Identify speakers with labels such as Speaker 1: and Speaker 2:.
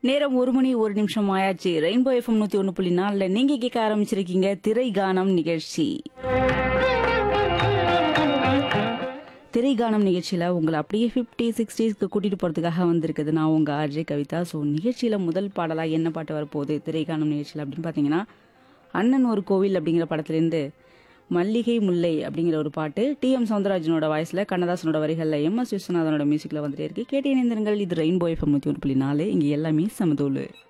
Speaker 1: நேரம் ஒரு மணி ஒரு நிமிஷம் ஆயாச்சு ரெயின்போ எஃப்எம் நூத்தி ஒன்று புள்ளி நாலுல நீங்க கேட்க ஆரம்பிச்சிருக்கீங்க திரை கானம் நிகழ்ச்சி திரை கானம் நிகழ்ச்சியில உங்களை அப்படியே ஃபிஃப்டி சிக்ஸ்டீஸ்க்கு கூட்டிட்டு போறதுக்காக வந்திருக்குது நான் உங்க ஆர்ஜே கவிதா ஸோ நிகழ்ச்சியில முதல் பாடலா என்ன பாட்டு வரப்போகுது திரை கானம் நிகழ்ச்சியில் அப்படின்னு பார்த்தீங்கன்னா அண்ணன் ஒரு கோவில் அப்படிங்கிற படத்துலேருந்து மல்லிகை முல்லை அப்படிங்கிற ஒரு பாட்டு டி எம் சவுந்தரராஜனோட வாய்ஸ்ல கண்ணதாசனோட வரிகளில் எம் எஸ் விஸ்வநாதனோட மியூசிக்ல வந்துட்டே இருக்கு கேட்டு இணைந்திருங்கள் இது ரெயின்போ எஃப்எம் நூற்றி ஒன்று புள்ளி நாலு இங்கே எல்லாமே சமதூளு